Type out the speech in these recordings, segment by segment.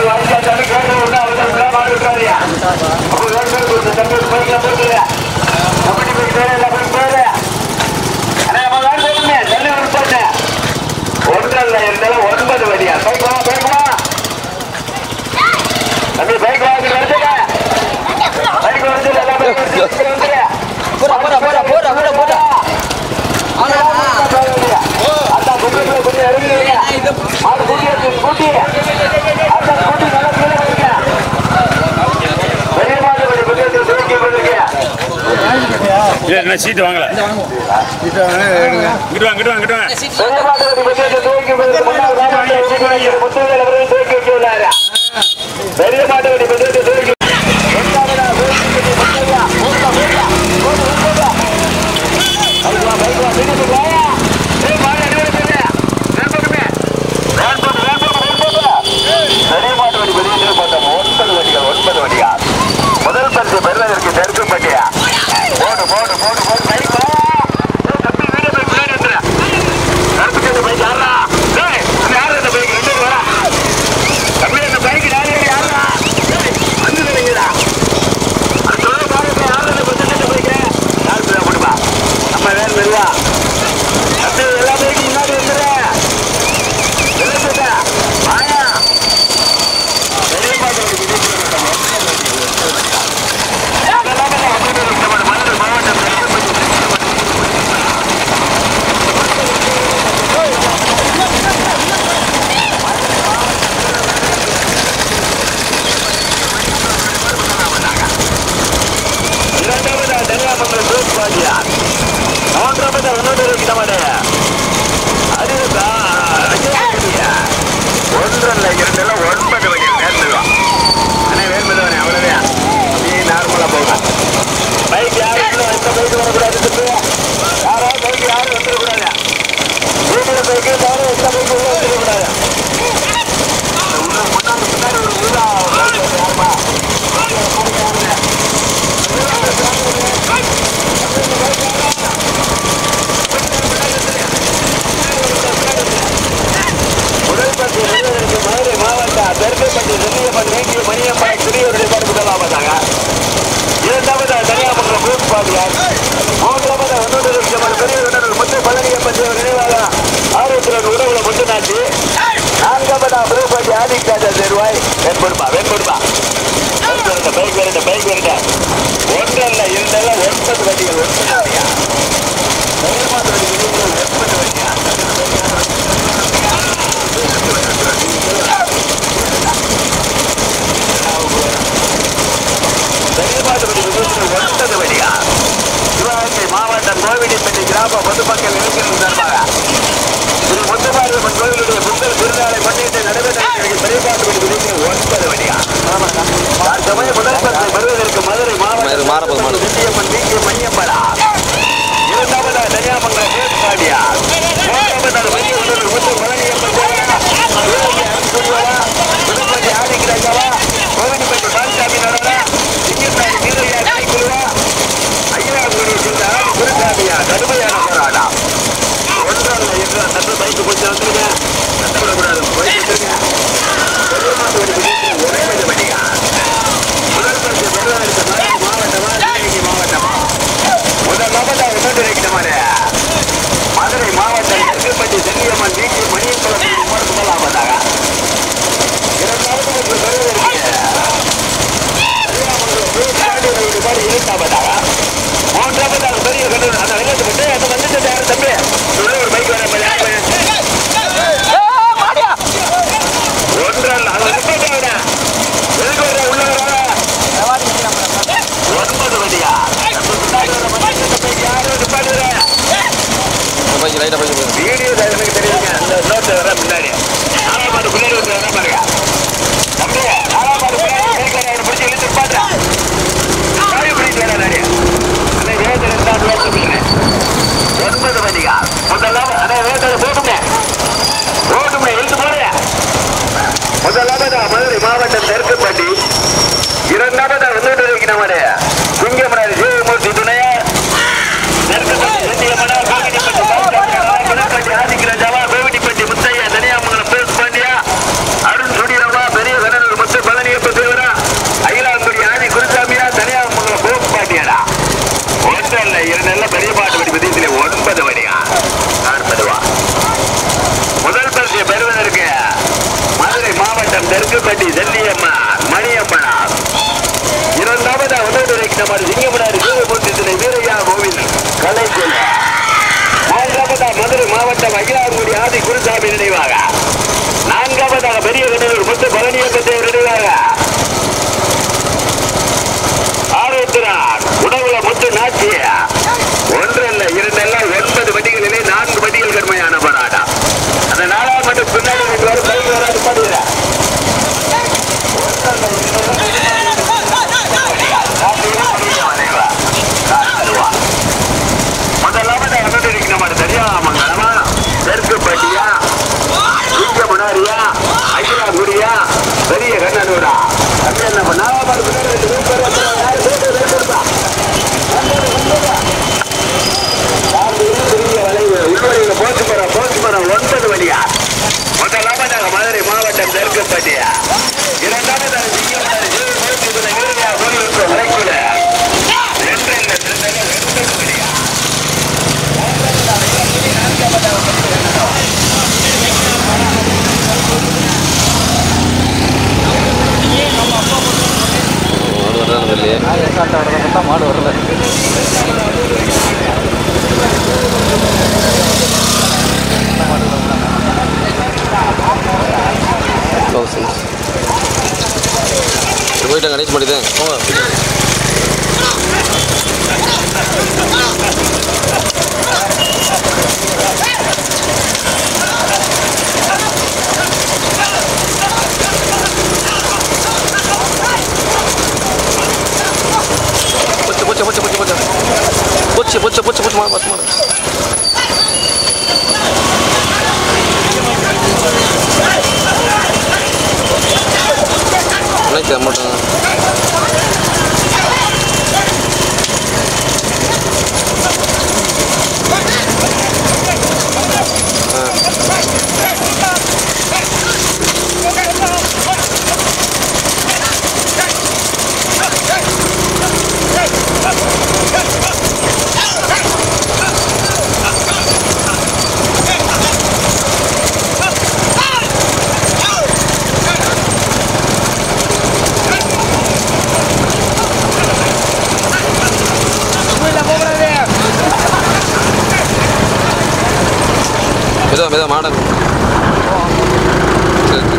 ஒன்றல்ல இருந்தாலும் ஒன்பது வழியா பைக் வா பைக் வா தம்பி பைக் வாங்கி வந்துடுங்க பைக் வந்து எல்லாம் பைக் வந்துடுங்க போடா போடா போடா போடா போடா போடா அதான் குட்டிகளை கொஞ்சம் இறங்குறீங்க அது குட்டி இருக்கு, குட்டி அந்த குட்டி நல்லா கீழே வைங்க பெரிய மாடு ஒரு குட்டியத்தை தூக்கி கொண்டிருக்கீங்க இல்ல என்ன சீட்டு வாங்கல இங்கிட்டு வாங்க இங்கிட்டு வாங்க இங்கிட்டு வாங்க பெரிய மாடு ஒரு குட்டியத்தை தூக்கி கொண்டிருக்க முன்னாள் மாவட்ட உறுப்பினர் முத்துவேல் அவர்கள் தூக்கி வைக்கிறாரா பெரிய மாடு ஒரு குட்டியத்தை தூக்கி எட்டாவதா தூக்கி கொண்டு முத்தையா. மூக்கா, மூக்கா. மூக்கு, மூக்கா. பைக் வா, பைக் வா, பின்னுக்கு வாயா. ஏய், மாடு அடிபட்டு போகுது. வேன் போட்டுமே. வேன் போட்டு, வேன் போட்டு, வேன் போட்டு. பெரிய மாட்டு வண்டி வெளியே பார்த்தோம் ஒன்பது வண்டிகள் ஒன்பது வண்டிகள் முதல் பரிசு பெறுவதற்கு தெற்கு பட்டியா போடு போடு போடு போடு பைக் வா. ஏய், தம்பி, வீடியோ பைக் பின்னாடி வந்துரு. கருப்பு சட்டை பைக் யாரா? ஏய், இந்த யாரு இந்த பைக்? ரெண்டு பேர் வரா. தம்பி, இந்த பைக் யாரு, யாரா? ஏய், வந்து நினைக்கிறா. அது சொல்ல பாருங்க, யாரு இந்த பச்சை சட்டை பைக்? யாரு பிள்ளை போட்டுப்பா? நம்ம வேன் மெதுவா. தம்பி, எல்லா பைக்கும் முன்னாடி வந்துரு. வெளியே போட்டா. வாயா. வெளியே பார்த்து ஒரு விஜய் சொல்லுங்க. அதெல்லாம் வந்து அப்படியே நம்ம மதுரை மாவட்டம் இரண்டாவது தனியாமங்கல் சூப் பாட்டியார் மூன்றாவது ஒன்னொன்று இருக்க மாட்டேன் அதுதா ஒன்றல்ல இரண்டுல ஒன்பது வகை நேர்ந்துடும் அண்ணே வேண்பதவனே அவ்வளவுதான் நீ நார்மலா போக பைக் யாரும் எந்த பைக் வரக்கூடாது தம்பி. யாரோ பைக் யாரும் வந்துடக்கூடாது வீட்டுல பைக்கு யாரும் எந்த பைக் உள்ள வந்துடக்கூடாது உள்ள முன்னாடி பின்னாடி ஒரு ஊரா யாருமா முதல் பட்டி வருவதற்கு மதுரை மாவட்டம் தெற்குப்பட்டி செல்லியம்மன் நீக்கிய மணியம்மா சிறியோருடைய படுப்புதலாம் பார்த்தாங்க இரண்டாவது தனியாமங்கலம் பூத் பாதியார் மூன்றாவது ஒன்னொரு லட்சம் பெரியவர்கள் முத்து பழனியம்மன் தேவர் நினைவாக ஆரோக்கியம் உறவுல முத்து நாட்டி நான்காவது புதுப்பாட்டி ஆதிக்காஜா தேர்வாய் வெண்பொடுப்பா வெண்பொடுப்பா பைக் வருங்க பைக் வருங்க பைக் வருங்க ஒன்றல்ல இரண்டல்ல ஒன்பது வண்டிகள் ஒன்பது வண்டியா செயல்பாட்டு வண்டிகள் ஒன்பது வண்டியா செயல்பாட்டு வண்டிகள் ஒன்பது வண்டியா சிவகங்கை மாவட்டம் கோவிலிப்பட்டி கிராம பொதுமக்கள் இளைஞர்கள் சார்பாக திரு முத்துமாரியம்மன் கோவிலுடைய பொங்கல் திருநாளை முன்னிட்டு நடைபெற்ற பெரியபாட்டு வண்டி ஒன்பது வண்டியா தற்சமய முதல் பரிசை பெறுவதற்கு மதுரை மதுரை மாரப்பன் மாவட்டம் மாடு. செட்டியம்மன் வீட்டு மையப்படா இரண்டாவது தனியாமங்கல பேட்பாடியா மூன்றாவது பெரிய உடல் முத்து பழனியம்மன் கோவிலா சிவகங்கை அரசுவா புதுப்பட்டி ஆதிக்கிராஜாவா கோவிலிப்பட்டி பால்சாமி நடரா சிங்கத்தாடி வீரையா கைக்குழுவா ஐயாவுடைய சேர்ந்த ஆதி குருசாமியா கடுமையான போராட்டம் ஒன்றால் என்றால் தப்பு பைக்கு கொஞ்சம் வந்துருங்க கஷ்டப்படக்கூடாது போயிட்டு வந்துருங்க பெருமாள் ஒரு விஜயத்தில் ஒரே ஒரு வண்டியா முதல் பரிசு பெறுவதற்கு மதுரை மாவட்டமா நீலகிரி மாவட்டமா முதல் மாவட்டம் இன்னொன்று வைக்கணுமாரு மதுரை மாவட்டம் தெற்குப்பட்டி செல்லியம்மன் வீட்டு மணியக்குளம் மூணு முதலாம் வந்தாங்க இரண்டாவது பரிசு பெறுவதற்கு மூன்றாவது பெரிய கல்லூரி அந்த விளையாட்டு விட்டு அந்த வந்துட்டு யாரு தம்பி உள்ள ஒரு பைக் வர ஒன்றல்ல அதை நிப்பாட்ட விட எதுக்கு வர உள்ள வர ஒன்பது வண்டியா நம்ம பின்னாடி வர மனுஷன் பைக் யாரும் நிப்பாட்டுற போய் லைட்டா போய் போய் வீடியோ எனக்கு தெரியுங்க அந்த நோட்டு வர முன்னாடி நாலாமாடு பின்னாடி வந்து வர பாருங்க தம்பி நாலாமாடு பின்னாடி பைக் வர பிடிச்சி இழுத்து பாட்டுறேன் காய் பிடிச்சி வர நிறைய அந்த வேதனை இருந்தால் வேலை பிடிக்கிறேன் ஒன்பது வண்டியா முதல்ல அண்ணே வேதனை போட்டுமே போட்டுமே இழுத்து போடுங்க முதலாவது மதுரை மாவட்டம் தெற்குப்பட்டி இரண்டாவது வந்துட்டு இருக்கிற சிங்கமனார் ஜெயமூர்த்தி துணையா தெற்குப்பட்டி செட்டியம்மனா கோவிடிப்பட்டி பாலசாமி கிணப்பட்டி ஆதிக்கிராஜாவா கோவிடிப்பட்டி முத்தையா தனியாமங்கலம் பேஸ் பாண்டியா அருண் சுடிரவா பெரிய கணனூர் மாவட்டம் தெற்குப்பட்டி செல்லியம்மா மணியம்மனார் இரண்டாவது உணவுரைக்கு நம்ம சிங்கமனார் ஜீவபுத்திரை வீரையா கோவில் கலைச்செல்வ மூன்றாவதா மதுரை மாவட்டம் அகிலாங்குடி ஆதி குருசாமி நினைவாக நான்காவதாக பெரிய கண்ணூர் முத்து பழனியப்பத்தை நினைவாக ஆரோக்கியரார் உணவுல முத்து நாச்சிய ஒன்றல்ல இரண்டல்ல ஒன்பது வண்டிகளிலே நான்கு வண்டிகள் கடுமையான போராட்டம் அந்த நாலாம் மட்டும் பின்னாடி ரெண்டு பேரும் பைக் வராது பண்ணுகிறேன் முதலாவது அனுமதிக்கு நம்ம தெரியாமங்களமா தெற்கு பட்டியா இங்க முன்னாடியா ஐயா குடியா பெரிய கண்ணனூரா அப்படி என்ன பண்ணா போச்சு மரம் போச்சு மரம் ஒன்பது வழியா முதலாவதாக மதுரை மாவட்டம் தெற்கு பட்டியா இரண்டாவதாக சிங்கமனார் சிவகோவிலுடைய வீரயா கோவிலுக்கு வரைக்குள்ள ரெண்டு இல்ல ரெண்டு இல்ல ரெண்டு வழியா மாடு வர்றாங்க இல்லையே மாடு வரல தௌசண்ட் போயிட்டாங்க கணேஷ் பண்ணிட்டேன் போங்க போச்சு போச்சு போச்சு போச்சு போச்சு போச்சு போச்சு போச்சு போச்சு மாடு பத்து மாடு நினைக்கிறேன் மட்டும் மெதுவா மெதுவா மாடல் சரி சரி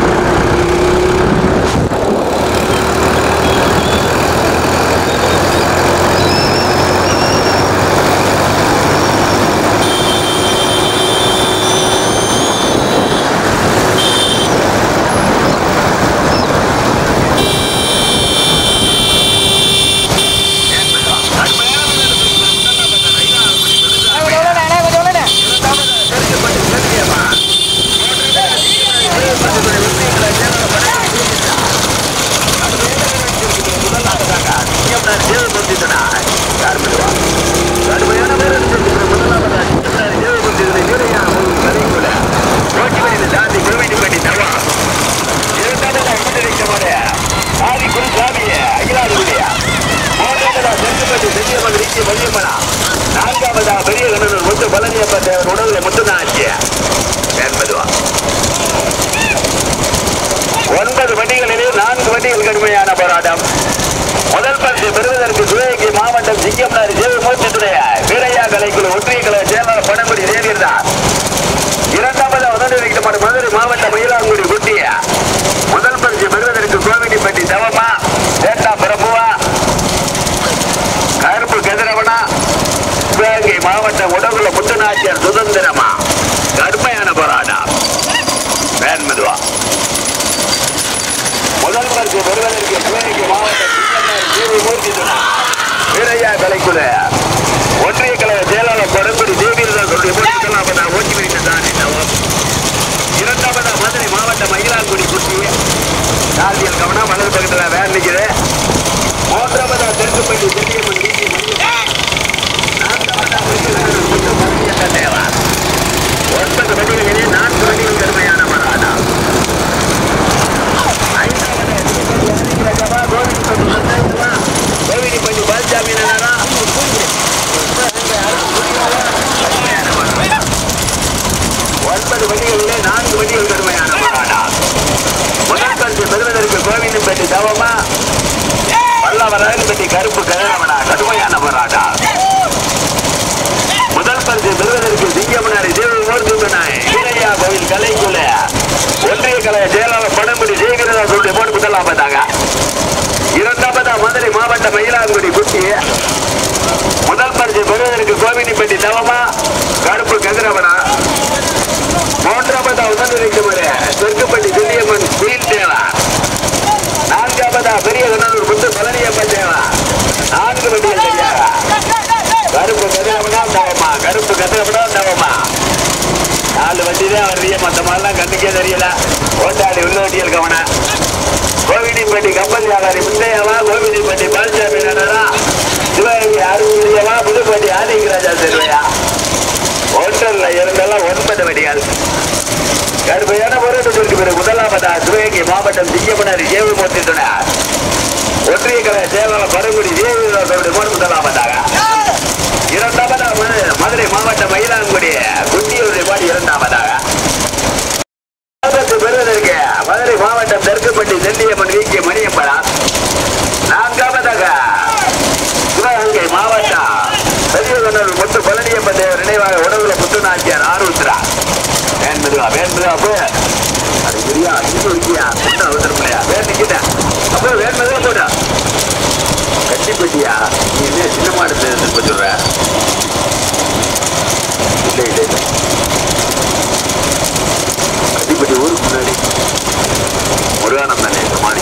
நான்காவதா பெரிய கண்ணனூர் முத்து பழனியப்ப தேவர் உணவுல முத்துதான் ஆச்சு என்பதுவா ஒன்பது வண்டிகளிலே நான்கு வண்டிகள் கடுமையான போராட்டம் முதல் பரிசு பெறுவதற்கு சிவகங்கை மாவட்டம் சிங்கம்னார் ஜெயமூர்த்தியுடைய வீரையா கலைக்குழு ஒன்றிய கழக செயலாளர் பணங்குடி தேவியர்தான் இரண்டாவது உதவி வைக்கப்பட்ட மதுரை மாவட்டம் மயிலாங்குடி குட்டிய முதல் பரிசு பெறுவதற்கு கோவிலிப்பட்டி தவமா சேட்டா பிரபுவா கருப்பு கதிரவனா சிவகங்கை மாவட்டம் உடகுல முத்துநாச்சியார் சுதந்திரமா கடுமையான போராட்டம் வேன்மதுவா முதல் பரிசு பெறுவதற்கு சிவகங்கை மாவட்டம் சிங்கம்னார் ஜீவமூர்த்தி துணை வீரையா கலைக்குழு ஒன்றிய கழக செயலாளர் பரம்புரி தேவீரதாசனுடைய போட்டிக்கெல்லாம் நான் ஓட்டி வைத்ததான் இரண்டாவதா மதுரை மாவட்டம் மயிலாங்குடி குட்டி கார்த்தியல் கவனம் வலது பக்கத்தில் வேன் நிற்குது மூன்றாவதா தெற்குப்பட்டி செட்டியம்மன் வீதி மணியம். நான்காவதா விருதுநகர் முத்து மணியத்த தேவா ஒன்பது வண்டிகளிலே நான்கு வண்டிகள் கடுமையான மராடா ஐந்தாவது கோவிலிப்பட்டி பால்சாமி நகரா கலைய செயலாளர் பணம்படி ஜெயகிரதா சொல்லி போட்டு முதலாம் பார்த்தாங்க இரண்டாவதா மதுரை மாவட்ட மயிலாங்குடி குட்டி முதல் பரிசு பெறுவதற்கு கோவினிப்பட்டி தவமா கருப்பு கதிரவனா மூன்றாவதா உடனடிக்குமாறு தெற்குப்பட்டி தில்லியம்மன் ஸ்டீல் தேவா நான்காவதா பெரிய கண்ணூர் முத்து பழனியம்மன் தேவா நான்கு வண்டிகள் தெரியாத கருப்பு கதிரவனா தவமா கருப்பு கதிரவனா தவமா நாலு வண்டி தான் வர்றீங்க மற்ற மாதிரிலாம் கண்ணுக்கே தெரியல ஓட்டாளி உள்ள வண்டிகள் கவனம் கோவிலிப்பட்டி கப்பல் வியாபாரி முத்தையாவா கோவிலிப்பட்டி பால்சாமி நடனா சிவகங்கை அருள்வா புதுப்பட்டி ஆதிகராஜா செல்வையா ஒன்றல்ல இரண்டெல்லாம் ஒன்பது வடிகள் கடுமையான போராட்டத்திற்கு பிறகு முதலாவதா சிவகங்கை மாவட்டம் சிங்கமனாரி சேவமூர்த்தி துணையார் ஒன்றிய கலை சேவல பரங்குடி தேவிதாசருடைய போர் முதலாவதாக இரண்டாவதா மது- மதுரை மாவட்டம் மயிலாங்குடி குட்டியூர் பாடி இரண்டாவதாக ஆபத்து பெறுவதற்கு மதுரை மாவட்டம் தெற்குப்பட்டி நெல்லியம்மன் வீக்கிய மணியம்பலா நான்காவதாக சிவகங்கை மாவட்டம் பெரியவர்கள் முத்து பழனியப்பன் தேவர் நினைவாக உணவுல முத்துநாச்சியார் ஆரூத்ரா வேண்பதுவா வேண்பதுவா அப்போ அது சரியா இது இருக்கியா ஒன்றும் அவசரம் இல்லையா வேன் நிக்கிட்டேன் அப்போ வேண்பதுவா போடா கட்டிப்பட்டியா நீ என்ன சின்ன மாடு திருப்ப சொல்ற இல்லை இல்லை இல்லை கட்டிப்பட்டி ஊருக்கு முன்னாடி முருகானம் தானே சமாளி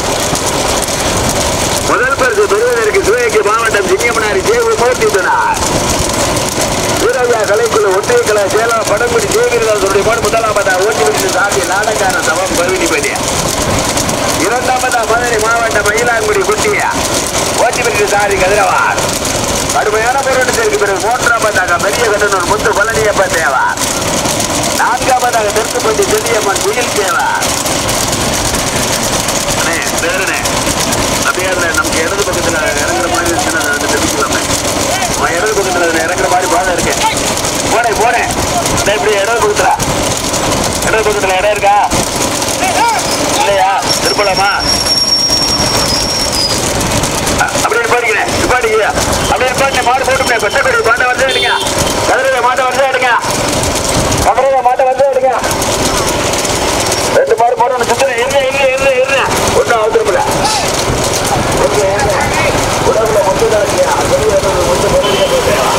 முதல் பரிசு பெறுவதற்கு சிவகங்கை மாவட்டம் சிங்கமனாரி தேவி மூர்த்தி துணார் வீரவியா கலைக்குழு ஒன்றிய கலை சேலம் படங்குடி தேவிரதாசருடைய போடு முதலாவதா ஓட்டி விட்டு சாதி நாடகான சமம் பருவினிப்படி இரண்டாவதா மதுரை மாவட்டம் மயிலாங்குடி குட்டியா ஓட்டி விட்டு சாதி கதிரவார் கடுமையான போராட்டத்திற்கு பிறகு மூன்றாவதாக பெரிய கட்டணூர் முத்து பழனியப்ப தேவா நான்காவதாக தெற்குப்பட்டி செல்லியம்மன் குயில் தேவா அண்ணே பேருண்ணே அப்படியே அதுல நமக்கு இடது பக்கத்துல இறங்குற மாதிரி இருந்துச்சுன்னா அதை தெரிவிக்கலாமே அவன் இடது பக்கத்துல அதுல இறங்குற மாதிரி பாதை இருக்கு போனேன் போனேன் இந்த இப்படி இடது பக்கத்துல இடது பக்கத்துல இடம் இருக்கா இல்லையா திருப்பலாமா அ- அப்படியே பாடிக்கிறேன் பாடிக்க அப்படியே பாட்டு மாடு போட்டுமே கொச்சக்கொடி மாட்டை வந்து எடுங்க கதிரைய மாட்டை வந்து எடுங்க கதிரைய மாட்டை வந்து எடுங்க ரெண்டு மாடு போடணும் சுத்தம் இருங்க இருங்க இருங்க இருங்க ஒன்றும் அவசரமில்ல உடம்புல மொத்தம் தான் இருக்கியா வெளியே மொத்தம் பொருளிக்க போட்டேன்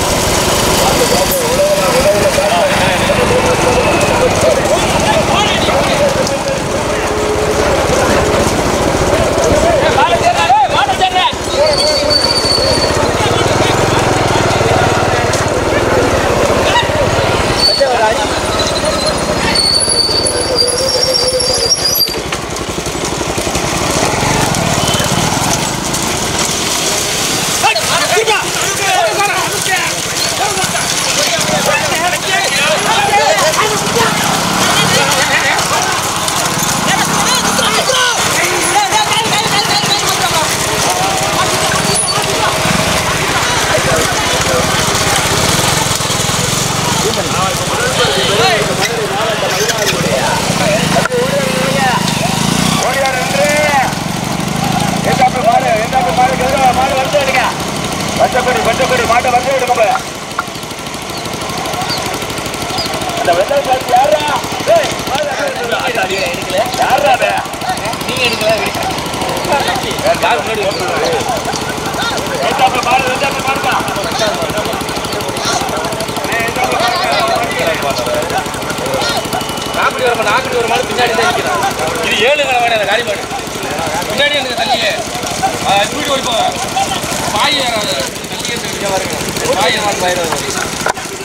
ஓடியார் என்று எந்தாப்பு மாடு எந்தாப்பு மாடு கதிரவா மாடு வந்து எடுங்க பச்சைக்கொடி பச்சைக்கொடி மாட்டை வந்து எடுங்க அந்த வெள்ளை சாட்சி யாரா ஏய், மாடு அங்க எடுங்க. யாரா அது? எந்தாப்பு மாடு எந்தாப்பு மாடுதான் ஏய், எந்தாப்பு மாடு நாற்பது ஒரு நாற்பது ஒரு மாடு பின்னாடி தான் நிற்கிறான் இது ஏழு கிழமை அந்த காரி மாடு பின்னாடி எனக்கு தள்ளியே தூக்கி ஓடி போ பாய் ஏறாது தள்ளியே தெரிஞ்ச பாருங்க பாய் ஏறாது பாய்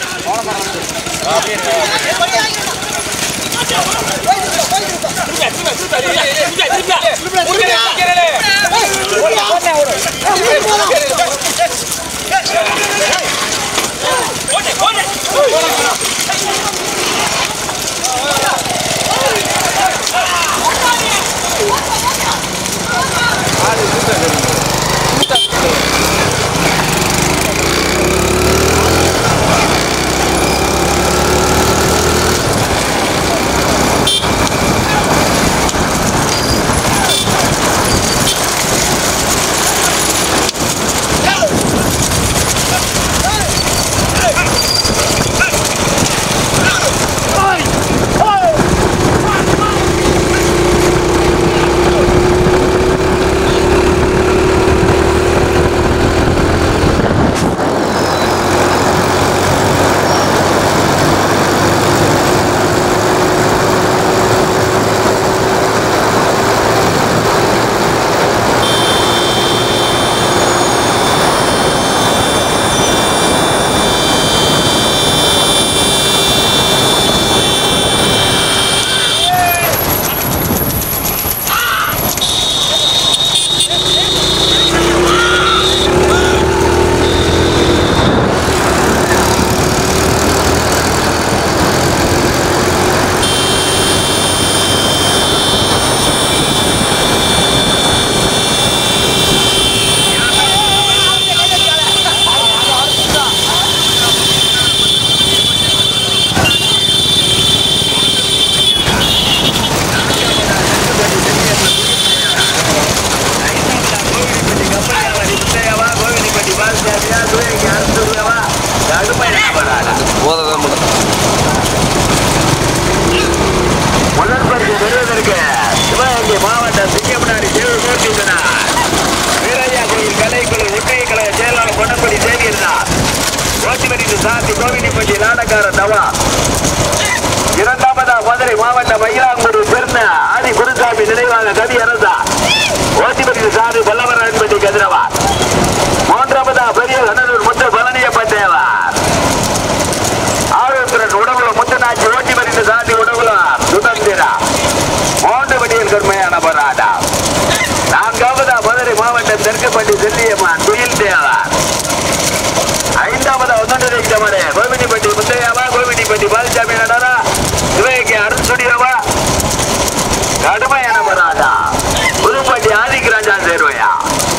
நாடகார தவா இரண்டாவதா மதுரை மாவட்ட மயிலாங்குடி பெருந்த ஆதி குருசாமி நினைவாக கவி அரசா ஓட்டிபதி சாது வல்லவரான்பட்டி கதிரவா மூன்றாவதா பெரிய கண்ணனூர் முத்து பழனியப்ப தேவா ஆரோக்கியன் உடவுல முத்தநாச்சி ஓட்டி மறிந்த சாதி உடவுல சுதந்திரா மூன்று வடியில் கருமையான போராட்டம் நான்காவதா மதுரை மாவட்டம் தெற்குப்பட்டி செல்லியம்மான் துயில் தேவா ஐந்தாவதா ஒன்னொன்றரை கிழமரே கோவினிப்பட்டி முத்தையாவா கோவினிப்பட்டி பாலசாமி நடரா சிவகங்கை அரசுடியவா கடுமையான போராட்டா புதுப்பட்டி ஆதிக்கிராஜா சேர்வையா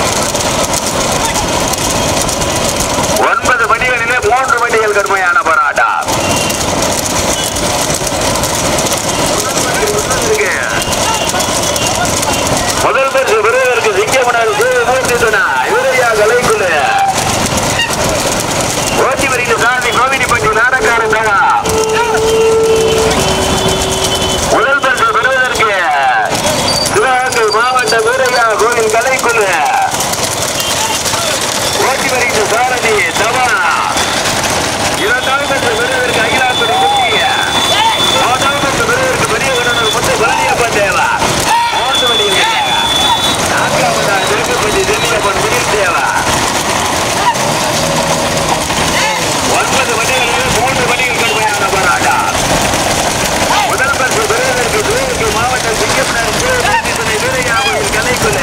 ஒன்பது மணிகளிலே மூன்று மணிகள் கடுமையான போராட்டம் முதல் பரிசு பெறுவதற்கு சிங்கமனால் மூர்த்தி துணா இவரையா கலைக்குள்ள ஓட்டி வருகிற சாதி கோவிலிப்பட்டி நாடகாரன் தானா முதல் பரிசு பெறுவதற்கு சிவகங்கை மாவட்ட வீரையா கோவில் கலைக்குள்ள ஓட்டி வருகிற சாரதி தவா இரண்டாவது பரிசு பெறுவதற்கு அகிலாக்குடி முக்கிய மூன்றாவது பரிசு பெறுவதற்கு பெரிய கண்ணனர் முத்து பழனியப்ப தேவா மூன்று மணிகள் நான்காவதா திருக்கப்பட்டி தென்னியப்பன் முனில் தேவா ஒன்பது மணிகளில் மூன்று மணிகள் கடுமையான போராட்டம் முதல் பரிசு பெறுவதற்கு சிவகங்கை மாவட்டம் சிங்கப்பனர் சிவகங்கை வீரையாவில் கலைக்குள்ள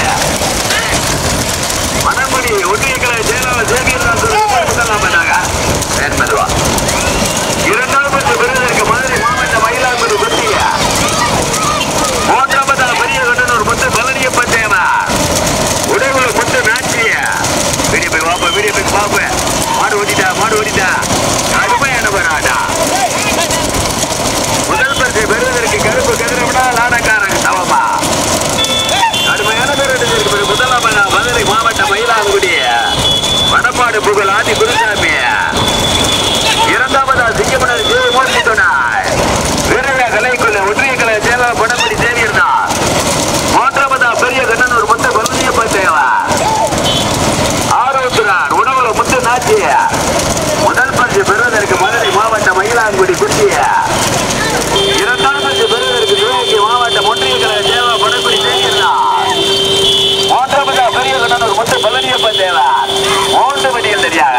மணமணி ஒன்றியக்கலை செயலாளர் சேவியர் முதலாம் பண்ணாங்க என்பதுவா இரண்டாவது பரிசு பெறுவதற்கு மதுரை மாவட்ட மயிலாங்குடி குத்திய மூன்றாவதா பெரிய கண்ணனூர் முத்து பழனியப்ப தேவா உடவுல முத்து நாட்டிய வீடியோ போய் வாப்ப வீடியோ போய் பாப்ப மாடு ஓட்டிட்டா மாடு ஓட்டிட்டா கடுமையான போராட்டா முதல் பரிசு பெறுவதற்கு கருப்பு கதிரவனா லாடக்காரன் தவமா கடுமையான பேரடிச்சிருக்கு பிறகு முதலாம் அண்ணா மதுரை மாவட்டம் மயிலாங்குடி வடப்பாடு புகழ் ஆதி குருசாமி இரண்டாவதா சிங்கமனர் ஜெயமூர்த்தி துணாய் வீரக கலைக்குள்ள ஒன்றிய கலை செயலாளர் படப்படி சேவியர் தான் மூன்றாவதா பெரிய கண்ணனூர் முத்த பழனியப்ப தேவா ஆரோக்கியார் உணவுல முத்து நாச்சிய முதல் பரிசு பெறுவதற்கு மதுரை மாவட்டம் மயிலாங்குடி குத்திய இரண்டாம் பரிசு பெறுவதற்கு சிவகங்கை மாவட்டம் ஒன்றிய கலை தேவா படப்படி சேவியர் தான் மூன்றாவதா பெரிய கண்ணனூர் முத்து பழனியப்ப தேவா மூன்று மணிகள் தெரியாக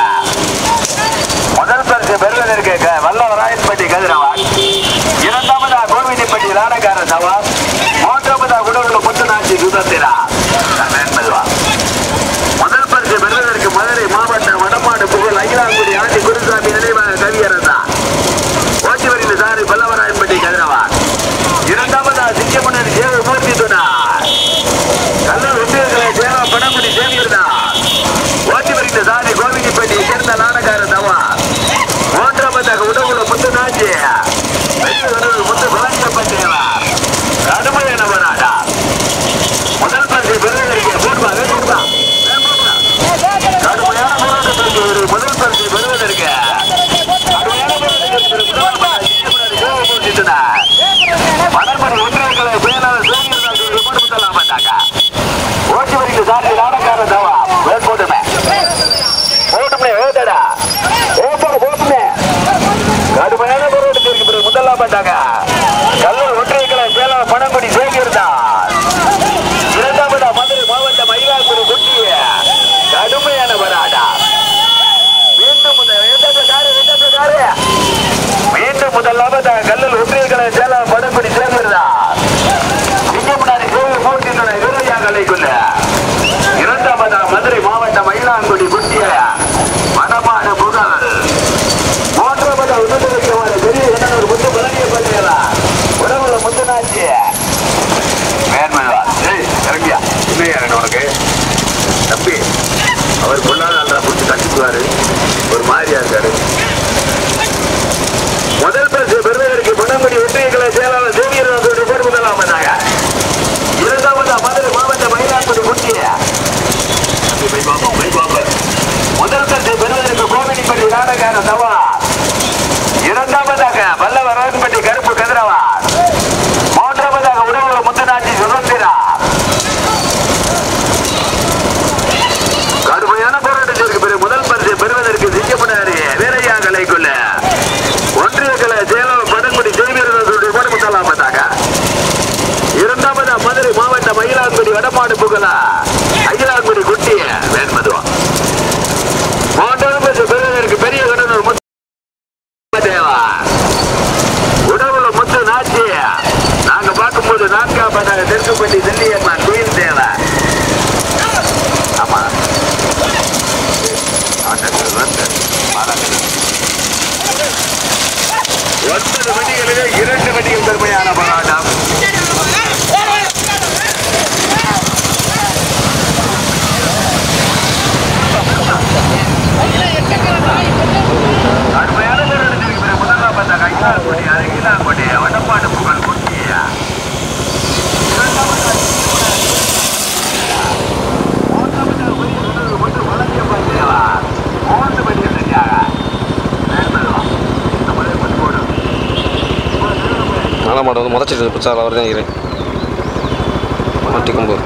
முதல் பரிசு பெறுவதற்கு க- வல்லவராயன்பட்டி கதிரவான் இரண்டாவதா கோவிலிப்பட்டி நாடகார சவா மூன்றாவதா குடவுல முத்துநாச்சி சுதந்திரா என்பதுவா முதல் பரிசு பெறுவதற்கு மதுரை மாவட்டம் வடமாடு புகழ் அகிலாங்குடி ஆண்டி குருசாமி நினைவாக கவியரசா ஓட்டி வருகிற சாரி பல்லவராயன்பட்டி கதிரவான் இரண்டாவதா சிங்கமன்னன் சேவ மூர்த்தி துணா கல்லூர் உத்தியோகங்களை சேவா படமுடி சேவியர்தா ஓட்டி வருகிற சாரி கோவிலிப்பட்டி சேர்ந்த நாடகார தவா மூன்றாவதாக உடவுல முத்து நாச்சி முத்து பழனியப்பட்டேவா கடுமையான போராட்டா முதல் பரிசு பெறுவதற்கு போடுவா வேண்டுமா கடுமையான போராட்டத்திற்கு ஒரு முதல் பரிசு பெறுவதற்கு கடுமையான போராட்டத்திற்கு முதல் பரிசு சிவமூர்த்திட்டுனா. மணற்படி ஒன்றியர்களை செயலாளர் சோழியர்தாஸ் ரிப்போர்ட் கொடுத்தலாம் பார்த்தாங்க. ஓட்டி வருகிற சாரி நாடகார தவா வேல் போட்டுமே போட்டுமே வேதடா ஓப்பர் போட்டுமே கடுமையான போராட்டத்திற்கு பிறகு முதலாம் பார்த்தாங்க கல்லூர் ஒன்றியர்களை செயலாளர் பணங்குடி சேவியர் தான் இரண்டாவதா மதுரை மாவட்டம் மயிலாடுதுறை குட்டிய கடுமையான போராட்டா மீண்டும் முதல் இரண்டாவது காரு, இரண்டாவது காரு. மீண்டும் முதலாவது கல்லூர் ஒன்றியர்களை செயலாளர் பணங்குடி சேவியர் தான் சிங்கமுனாரி கோவில் மூர்த்தியினுடைய வீரையா கலைக்குள்ள இரண்டாவதா மதுரை மாவட்டம் மயிலாங்குடி குட்டிய மணமான புகழ் மூன்றாவதா உதவிக்கிறவர பெரிய இனவர் முத்து பழனிய பள்ளியலா உடம்புல முத்துனாச்சி மேன்மையா ஏய் இறங்கியா இல்லையா ரெண்டு உனக்கு தம்பி அவர் கொள்ளாத ஆளா பிடிச்சி கட்டிக்குவாரு ஒரு மாதிரியா இருக்காரு முதல் பரிசு பெறுவதற்கு பொன்னங்குடி ஒன்றியங்களை செயலாளர் சேவியர் ரிப்போர்ட் முதலாம் வந்தாங்க இரண்டாவது மதுரை மாவட்ட மயிலாடுதுறை குட்டிய போய் பார்ப்போம் போய் பார்ப்போம் முதல் பரிசு பெறுவதற்கு கோவிலிப்பட்டி நாடகார தவா இரண்டாவதாக வல்லவரன்பட்டி கருப்பு கதிரவா மூன்றாவதாக உணவு முத்தநாச்சி சுதந்திரா கடுமையான போராட்டத்திற்கு பிறகு முதல் பரிசு பெறுவதற்கு மதுரை மாவட்டம் மயிலாங்குடி வடமாடு புகழா அகிலாங்குடி குட்டிய வேண்மதுவா மூன்றாவது பெறுவதற்கு பெரிய கடனூர் தேவா உடவுல முத்து நாச்சிய நாங்க பார்க்கும்போது நான்காம் பதாக தெற்குப்பட்டி செல்லியம்மா குயில் தேவா ஆமா ஆட்டங்கள் வந்து பாராட்டுகள். ஒன்பது வண்டிகளிலே இரண்டு வண்டிகள் பெருமையான போராட்டம் அருமையான போராட்டத்திற்கு பிறகு முதலாம் பந்த கைலாங்கோட்டை அருகிலாங்கோட்டை வடப்பாடு புகழ் குட்டியா மூன்று வண்டிகள் சரியாக மேல்மருவம் நம்மளே கொண்டு போடும் நாலாம் மாடு வந்து முதச்சிட்டு பிடிச்சா அவர் தான் இருக்கிறேன் மாட்டி கொம்பு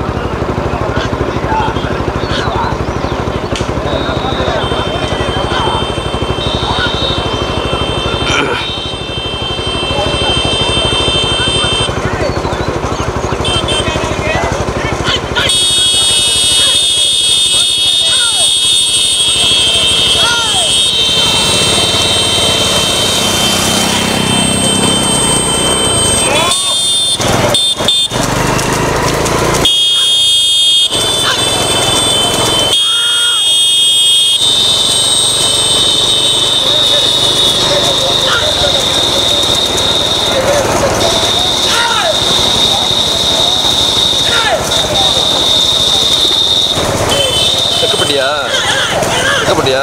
செக்கப்பட்டியா செக்கப்பட்டியா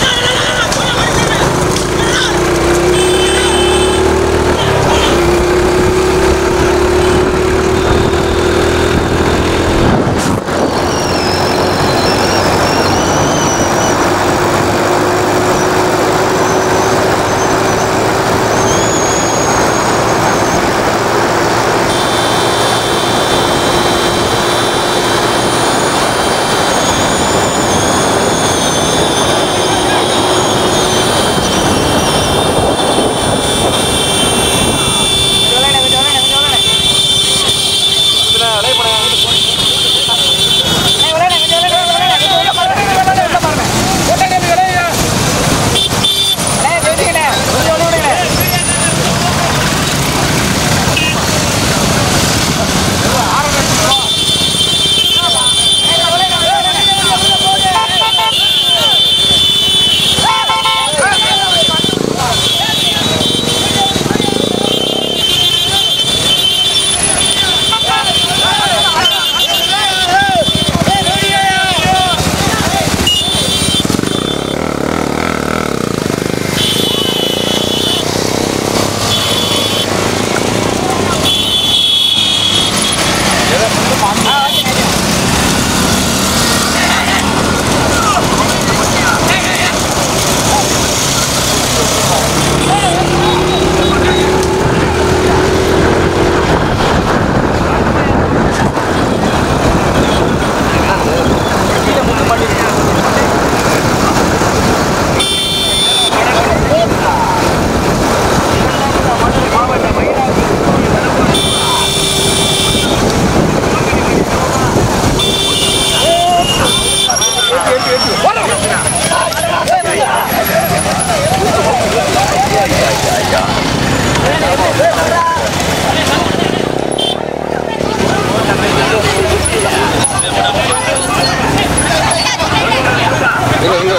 இங்க இங்க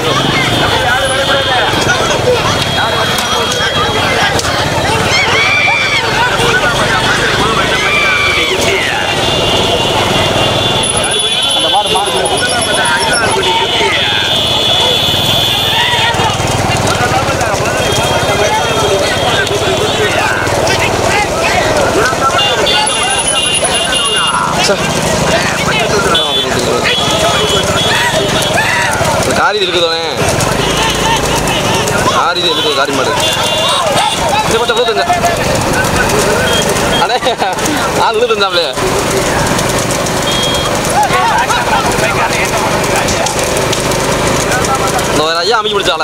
இங்க. ச்சே. இந்த காரி இது இருக்குதானே காரி இது இருக்குது காரி மாடு இந்த பட்ட விழுதுங்க அடே ஆள் விழுதுந்தாப்லே இந்த ஒரு ஐயா அமைக்க பிடிச்சால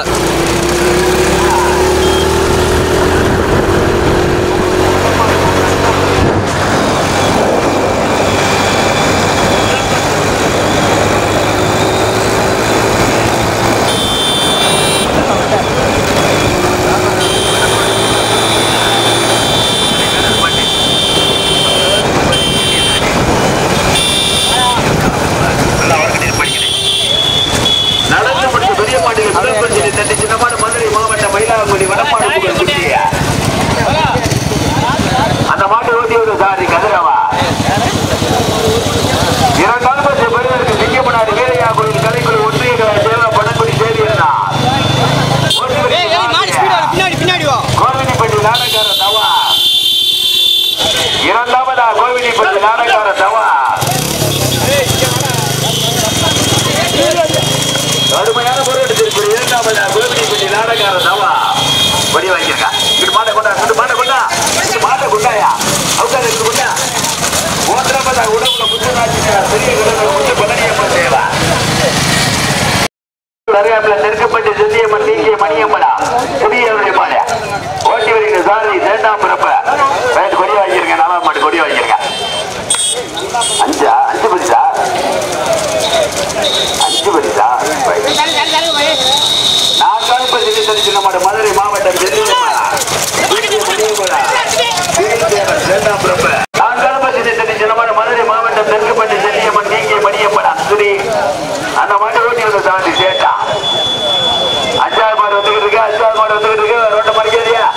இரண்டாவது பரிசு பெறுவதற்கு சிங்கமனார் வீரையா கோயில் கலைக்குழு ஒன்றிய சேவை பணக்குடி சேதி பின்னாடி பின்னாடி வா கோவிலிப்பட்டி நாடகார தவா இரண்டாவதா கோவிலிப்பட்டி நாடகார தவா கடுமையான போராட்டத்திற்கு இரண்டாவதா கோவிலிப்பட்டி நாடகார தவா படி வாங்கியிருக்கா இது மாட்ட கொண்டா இது மாட்ட கொண்டா இது மாட்ட கொண்டாயா அவுக்கார இது கொண்டா மூன்றாவதா உடம்புல முத்துராட்சி பெரிய கடவுள் முத்து பழனியம்மன் தேவா நிறையாப்பில் நெருக்கப்பட்டு செந்தியம்மன் நீங்கிய மணியம்மனா புதியவருடைய மாலை ஓட்டி வருகிற சாரதி இரண்டாம் பிறப்ப ரைட் கொடி வாங்கியிருங்க நாலாம் மாட்டு கொடி வாங்கியிருங்க அஞ்சா அஞ்சு பரிசா அஞ்சு பரிசா நான் காண்பது தெரிவித்த மாடு மதுரை மாவட்டம் செந்தியம்மனா புதிய மணியம்மனா திருத்தேவன் இரண்டாம் பிறப்ப நான் காண்பது தெரிவித்த மாடு மதுரை மாவட்டம் தெற்குப்பட்டு செந்தியம்மன் நீங்கிய மணியம்மனா சுரி அந்த மாட்டை ஓட்டி வந்த சாரதி சேட்டா அஞ்சாவது மாடு வந்துகிட்டு இருக்கு அஞ்சாவது மாடு வந்துகிட்டு இருக்கு ரோட்ட மறிக்காதியா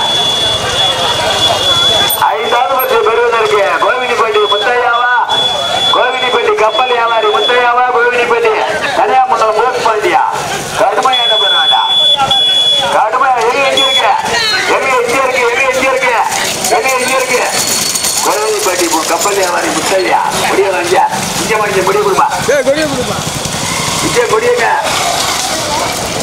ஐந்தாவது வருஷம் பெறுவதற்கு கோவிலிப்பட்டி முத்தையாவா கோவிலிப்பட்டி கப்பல் வியாபாரி முத்தையாவா கோவிலிப்பட்டி கன்னியாகுமரி போஸ் பாண்டியா கடுமையான பெறாடா கடுமையா எலி எங்க இருக்கு எலி எங்க இருக்கு எலி எங்க இருக்கு எலி எங்க இருக்கு கோவிலிப்பட்டி கப்பல் வியாபாரி முத்தையா முடிய வாங்கியா இங்க வாங்கி முடிய கொடுமா இங்கே கொடியங்க